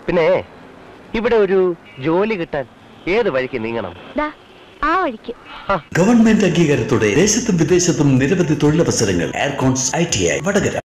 പിന്നെ ഇവിടെ ഒരു ജോലി കിട്ടാൻ ഏത് വഴിക്ക് നീങ്ങണം ദാ ആ വഴിക്ക് ഗവൺമെന്റ് അംഗീകാരത്തോടെ ദേശത്തും വിദേശത്തും നിരവധി തൊഴിലവസരങ്ങൾ എയർകോൺസ് I T I Vadakara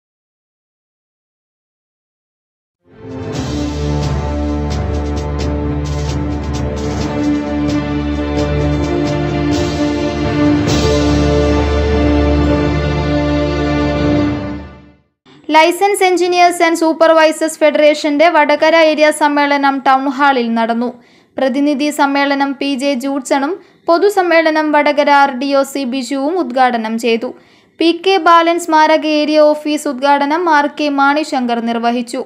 licence engineers and supervisors ഫെഡറേഷന്റെ വടകര ഏരിയ സമ്മേളനം ടൗൺ ഹാളിൽ നടന്നു പ്രതിനിധി സമ്മേളനം പി ജെ ജൂഡ്സണും പൊതുസമ്മേളനം Vadakara R D O C ബിജുവും ഉദ്ഘാടനം ചെയ്തു പി കെ ബാലൻ സ്മാരക ഏരിയ ഓഫീസ് ഉദ്ഘാടനം ആർ കെ മാണിശങ്കർ നിർവഹിച്ചു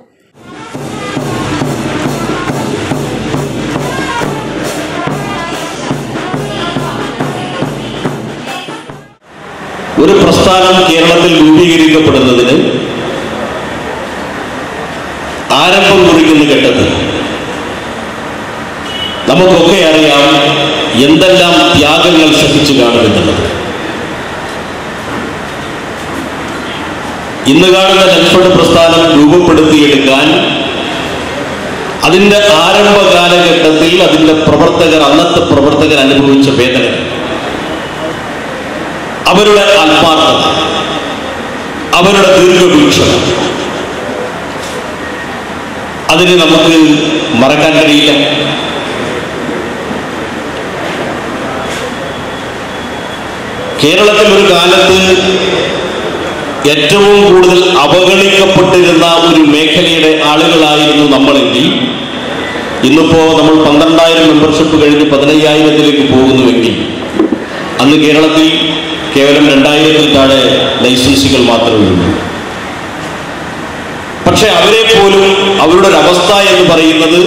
ഒരു പ്രസ്ഥാനം കേരളത്തിൽ രൂപീകരിക്കപ്പെടുന്നതിന് ആരംഭം കുറിക്കുന്ന ഘട്ടത്തിൽ നമുക്കൊക്കെ അറിയാം എന്തെല്ലാം ത്യാഗങ്ങൾ സഹിച്ചു കാണുമെന്നുള്ളത് ഇന്ന് കാണുന്ന ലക്ഷ്മണ പ്രസ്ഥാനം രൂപപ്പെടുത്തിയെടുക്കാൻ അതിന്റെ ആരംഭ കാലഘട്ടത്തിൽ അതിന്റെ പ്രവർത്തകർ അന്നത്തെ പ്രവർത്തകർ അനുഭവിച്ച വേദന അവരുടെ ആത്മാർത്ഥത അവരുടെ ദീർഘവീക്ഷണം അതിന് നമുക്ക് മറക്കാൻ കഴിയില്ല കേരളത്തിൽ ഒരു കാലത്ത് ഏറ്റവും കൂടുതൽ അവഗണിക്കപ്പെട്ടിരുന്ന ഒരു മേഖലയുടെ ആളുകളായിരുന്നു നമ്മളെങ്കിൽ ഇന്നിപ്പോ നമ്മൾ പന്ത്രണ്ടായിരം മെമ്പർഷിപ്പ് കഴിഞ്ഞ് പതിനയ്യായിരത്തിലേക്ക് പോകുന്നുവെങ്കിൽ അന്ന് കേരളത്തിൽ കേവലം രണ്ടായിരത്തിൽ താഴെ ലൈസൻസുകൾ മാത്രമേ ഉള്ളൂ പക്ഷെ അവരെ പോലും അവരുടെ ഒരു അവസ്ഥ എന്ന് പറയുന്നത്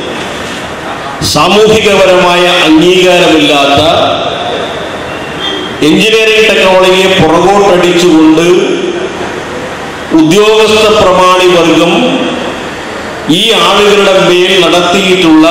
സാമൂഹികപരമായ അംഗീകാരമില്ലാത്ത എഞ്ചിനീയറിംഗ് ടെക്നോളജിയെ പുറകോട്ടടിച്ചുകൊണ്ട് ഉദ്യോഗസ്ഥ പ്രമാണി വർഗം ഈ ആളുകളുടെ മേൽ നടത്തിയിട്ടുള്ള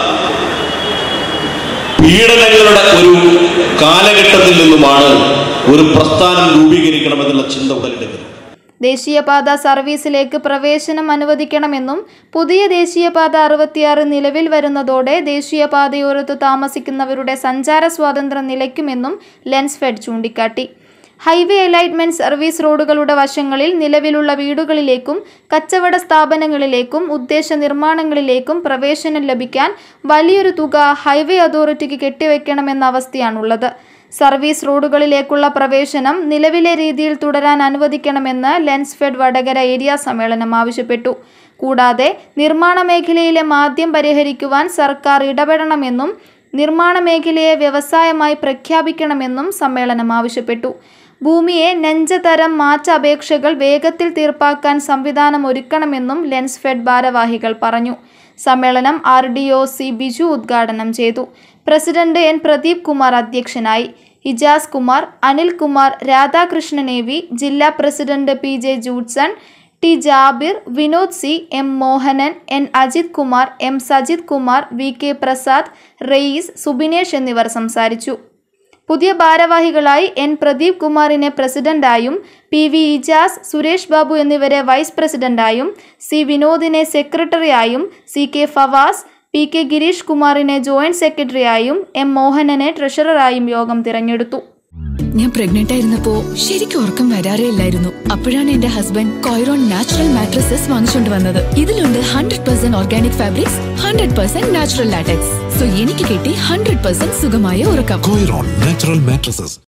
പീഡനങ്ങളുടെ ഒരു കാലഘട്ടത്തിൽ നിന്നുമാണ് ഒരു പ്രസ്ഥാനം രൂപീകരിക്കണമെന്നുള്ള ചിന്ത ഉടലെടുക്കുന്നത് ദേശീയപാത സർവീസിലേക്ക് പ്രവേശനം അനുവദിക്കണമെന്നും പുതിയ ദേശീയപാത അറുപത്തിയാറ് നിലവിൽ വരുന്നതോടെ ദേശീയപാതയോരത്ത് താമസിക്കുന്നവരുടെ സഞ്ചാര സ്വാതന്ത്ര്യം നിലയ്ക്കുമെന്നും ലെൻസ്ഫെഡ് ചൂണ്ടിക്കാട്ടി ഹൈവേ അലൈറ്റ്മെന്റ് സർവീസ് റോഡുകളുടെ വശങ്ങളിൽ നിലവിലുള്ള വീടുകളിലേക്കും കച്ചവട സ്ഥാപനങ്ങളിലേക്കും ഉദ്ദേശ നിർമ്മാണങ്ങളിലേക്കും പ്രവേശനം ലഭിക്കാൻ വലിയൊരു തുക ഹൈവേ അതോറിറ്റിക്ക് കെട്ടിവെക്കണമെന്ന അവസ്ഥയാണുള്ളത് സർവീസ് റോഡുകളിലേക്കുള്ള പ്രവേശനം നിലവിലെ രീതിയിൽ തുടരാൻ അനുവദിക്കണമെന്ന് ലെൻസ്ഫെഡ് വടകര ഏരിയ സമ്മേളനം ആവശ്യപ്പെട്ടു കൂടാതെ നിർമ്മാണ മേഖലയിലെ മാന്ദ്യം പരിഹരിക്കുവാൻ സർക്കാർ ഇടപെടണമെന്നും നിർമ്മാണ മേഖലയെ വ്യവസായമായി പ്രഖ്യാപിക്കണമെന്നും സമ്മേളനം ആവശ്യപ്പെട്ടു ഭൂമിയെ നെഞ്ചതരം മാറ്റ അപേക്ഷകൾ വേഗത്തിൽ തീർപ്പാക്കാൻ സംവിധാനം ഒരുക്കണമെന്നും ലെൻസ്ഫെഡ് ഭാരവാഹികൾ പറഞ്ഞു സമ്മേളനം R D O C Biju ഉദ്ഘാടനം ചെയ്തു പ്രസിഡന്റ് എൻ പ്രദീപ് കുമാർ അധ്യക്ഷനായി ഇജാസ് കുമാർ അനിൽ കുമാർ രാധാകൃഷ്ണൻ എ വി ജില്ലാ president P J Judson T Jabir Vinod C M Mohanan N Ajith Kumar M Sajith Kumar V K Prasad Rayees Subinesh എന്നിവർ സംസാരിച്ചു പുതിയ ഭാരവാഹികളായി എൻ പ്രദീപ് കുമാറിനെ പ്രസിഡന്റായും പി വി ഇജാസ് സുരേഷ് ബാബു എന്നിവരെ വൈസ് പ്രസിഡന്റായും സി വിനോദിനെ സെക്രട്ടറിയായും C K Favas P K Girish കുമാറിനെ ജോയിന്റ് സെക്രട്ടറിയായും എം മോഹനനെ ട്രഷററായും യോഗം തിരഞ്ഞെടുത്തു ഞാൻ പ്രഗ്നന്റ് ആയിരുന്നപ്പോ ശരിക്കും ഉറക്കം വരാറേ ഇല്ലായിരുന്നു അപ്പോഴാണ് എന്റെ ഹസ്ബൻഡ് കോയറോൺ നാച്ചുറൽ മാട്രസസ് വാങ്ങിച്ചുകൊണ്ട് വന്നത് ഇതിലുണ്ട് hundred percent organic fabrics hundred percent natural latex so എനിക്ക് കിട്ടി ഹൺഡ്രഡ് പെർസെന്റ് സുഖമായ ഉറക്കം Coiron Natural Mattresses